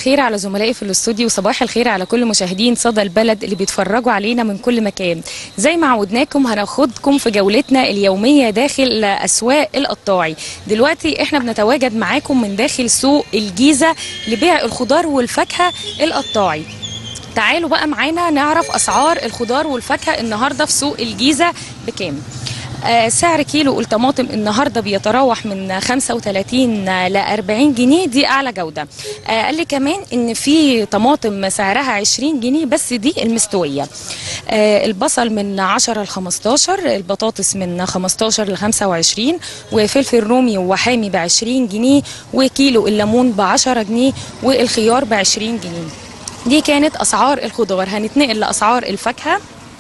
الخير على زملائي في الاستوديو وصباح الخير على كل مشاهدين صدى البلد اللي بيتفرجوا علينا من كل مكان زي ما عودناكم هناخدكم في جولتنا اليومية داخل أسواق القطاعي دلوقتي احنا بنتواجد معاكم من داخل سوق الجيزة لبيع الخضار والفاكهة القطاعي تعالوا بقى معانا نعرف أسعار الخضار والفاكهة النهاردة في سوق الجيزة بكام آه، سعر كيلو الطماطم النهارده بيتراوح من 35 ل 40 جنيه دي اعلى جوده آه، قال لي كمان ان في طماطم سعرها 20 جنيه بس دي المستويه آه، البصل من 10 ل 15 البطاطس من 15 ل 25 وفلفل رومي وحامي ب 20 جنيه وكيلو الليمون ب 10 جنيه والخيار ب 20 جنيه دي كانت اسعار الخضار هنتنقل لاسعار الفاكهه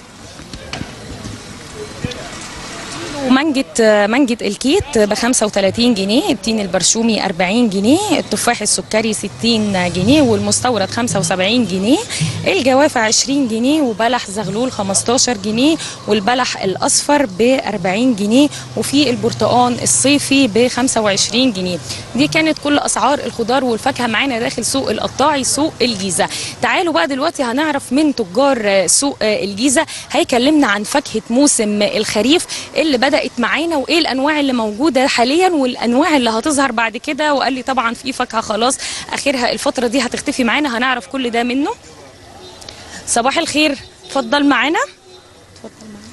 ومانجة مانجة الكيت ب 35 جنيه التين البرشومي 40 جنيه التفاح السكري 60 جنيه والمستورد 75 جنيه الجوافة 20 جنيه وبلح زغلول 15 جنيه والبلح الأصفر ب 40 جنيه وفي البرتقان الصيفي ب 25 جنيه دي كانت كل أسعار الخضار والفاكهة معانا داخل سوق القطاعي سوق الجيزة تعالوا بقى دلوقتي هنعرف من تجار سوق الجيزة هيكلمنا عن فاكهة موسم الخريف اللي بدأت معانا وايه الانواع اللي موجوده حاليا والانواع اللي هتظهر بعد كده وقال لي طبعا في فاكهه خلاص اخرها الفتره دي هتختفي معانا هنعرف كل ده منه صباح الخير اتفضل معانا اتفضل معانا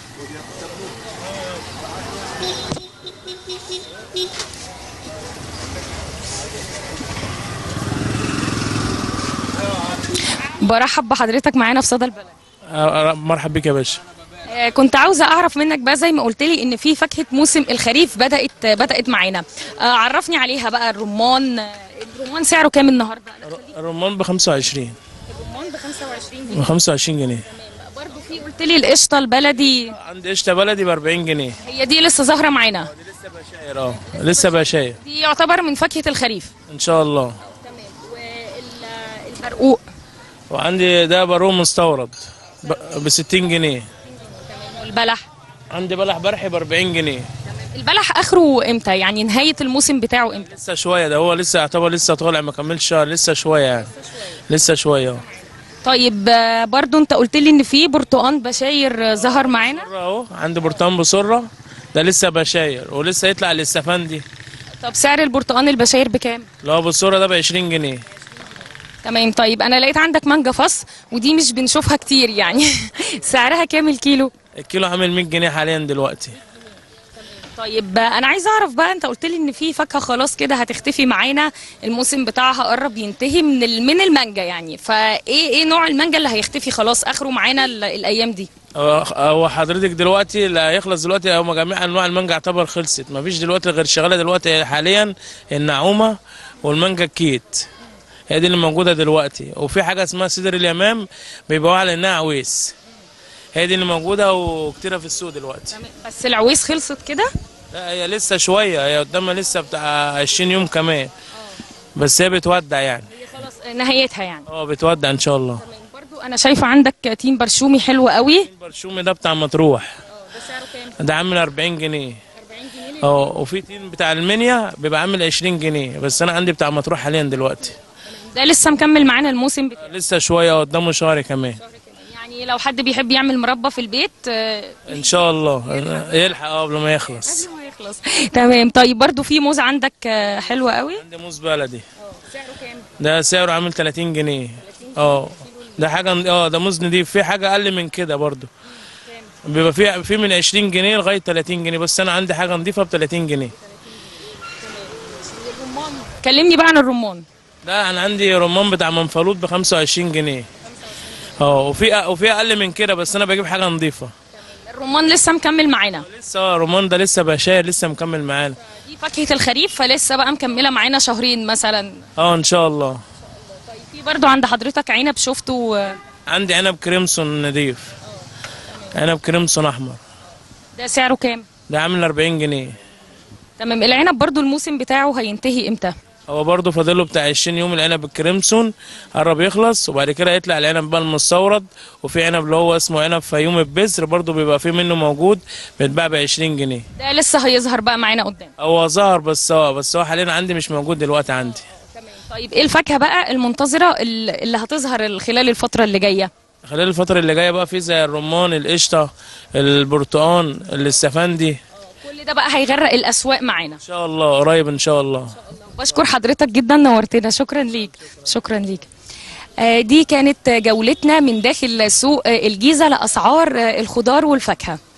برحب بحضرتك معانا في صدى البلد آه، مرحب بك يا باشا آه، كنت عاوزه اعرف منك بقى زي ما قلت لي ان في فاكهه موسم الخريف بدات بدات معانا آه، عرفني عليها بقى الرمان آه، الرمان سعره كام النهارده الرمان ب 25 الرمان ب 25 ب جنيه 25 جنيه برضه في قلت لي القشطه البلدي عندي قشطه بلدي ب 40 جنيه هي دي لسه ظاهره معانا لسه بشاير اه لسه بشاير دي يعتبر من فاكهه الخريف ان شاء الله تمام والبرقوق وعندي ده بروم مستورد ب 60 جنيه والبلح عندي بلح برحي ب 40 جنيه البلح اخره امتى يعني نهايه الموسم بتاعه امتى لسه شويه ده هو لسه يعتبر لسه طالع ما كملش شهر لسه شويه يعني لسه شويه اه طيب آه، برضو انت قلت لي ان في برتقان بشاير آه، ظهر معانا بسرة اهو عندي برتقان بسره ده لسه بشاير ولسه يطلع الاستفندي طب سعر البرتقان البشاير بكام اللي هو بالسره ده ب 20 جنيه تمام طيب انا لقيت عندك مانجا فص ودي مش بنشوفها كتير يعني سعرها كام الكيلو الكيلو عامل 100 جنيه حاليا دلوقتي طيب انا عايزه اعرف بقى انت قلت لي ان في فاكهه خلاص كده هتختفي معانا الموسم بتاعها قرب ينتهي من ال- من المانجا يعني فايه ايه نوع المانجا اللي هيختفي خلاص اخره معانا ال- الايام دي هو هو حضرتك دلوقتي اللي هيخلص دلوقتي هو جميع انواع المانجا يعتبر خلصت مفيش دلوقتي غير شغاله دلوقتي حاليا النعومه والمانجا الكيت هي دي اللي موجوده دلوقتي وفي حاجه اسمها سدر اليمام بيبيعوها على انها عويس هي دي اللي موجوده وكتيره في السوق دلوقتي بس العويس خلصت كده لا هي لسه شويه هي قدامها لسه بتاع 20 يوم كمان بس هي بتودع يعني هي خلاص نهايتها يعني اه بتودع ان شاء الله برضو انا شايفه عندك تيم برشومي حلو قوي البرشومي ده بتاع مطروح ده سعره كام ده عامل 40 جنيه 40 جنيه اه وفي تين بتاع المنيا بيبقى عامل 20 جنيه بس انا عندي بتاع مطروح حاليا دلوقتي ده لسه مكمل معانا الموسم بتاعه لسه شويه قدامه شهر كمان يعني لو حد بيحب يعمل مربى في البيت آه، ان شاء الله يلحق اه قبل ما يخلص قبل ما يخلص تمام طيب برضو في موز عندك آه، حلوة قوي عندي موز بلدي سعره كام ده سعره عامل 30 جنيه اه ده حاجه اه ده موز نضيف في حاجه اقل من كده برضو بيبقى في في من 20 جنيه لغايه 30 جنيه بس انا عندي حاجه نضيفه ب 30 جنيه كلمني بقى عن الرمان ده انا عندي رمان بتاع منفلوط ب 25 جنيه اه وفي وفي اقل من كده بس انا بجيب حاجه نضيفه الرمان لسه مكمل معانا لسه اه رمان ده لسه بشاير لسه مكمل معانا دي فاكهة الخريف فلسه بقى مكملة معانا شهرين مثلا اه ان شاء الله طيب في برضو عند حضرتك عنب شفته آه، عندي عنب كريمسون نضيف عنب كريمسون احمر ده سعره كام ده عامل 40 جنيه تمام العنب برضو الموسم بتاعه هينتهي امتى هو برضه فاضله بتاع 20 يوم العنب الكريمسون قرب يخلص وبعد كده يطلع العنب بقى المستورد وفي عنب اللي هو اسمه عنب فيوم البذر برضه بيبقى فيه منه موجود بيتباع ب 20 جنيه ده لسه هيظهر بقى معانا قدام هو ظهر بس هو بس هو حاليا عندي مش موجود دلوقتي عندي طيب ايه الفاكهه بقى المنتظره ال- اللي هتظهر خلال الفتره اللي جايه خلال الفترة اللي جاية بقى في زي الرمان القشطة البرتقان الاستفندي كل ده بقى هيغرق الاسواق معانا ان شاء الله قريب ان شاء الله بشكر حضرتك جدا نورتنا شكرا ليك شكرا ليك آه، دي كانت جولتنا من داخل سوق آه، الجيزة لأسعار آه، الخضار والفاكهة